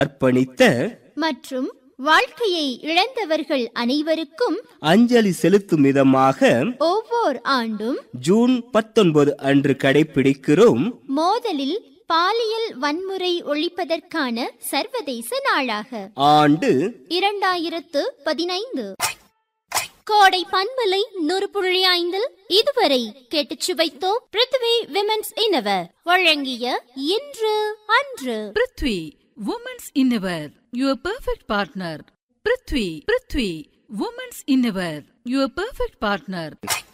அர்ப்பணித்த மற்றும் வாழ்க்கையை இழந்தவர்கள் அனைவருக்கும் அஞ்சலி செலுத்தும் விதமாக ஒவ்வொரு ஆண்டும் ஜூன் பத்தொன்பது அன்று கடைபிடிக்கிறோம் மோதலில் பாலியல் வன்முறை ஒழிப்பதற்கான சர்வதேச நாளாக ஆண்டு இரண்டாயிரத்து பதினைந்து கோடை பண்பலை நூறு புள்ளி ஐந்தில் இதுவரை கேட்டுச் சுவைத்தோம் பிருத்வி விமென்ஸ் இனவர் வழங்கிய இன்று அன்று prithvi women's innerwear your perfect partner prithvi prithvi women's innerwear your perfect partner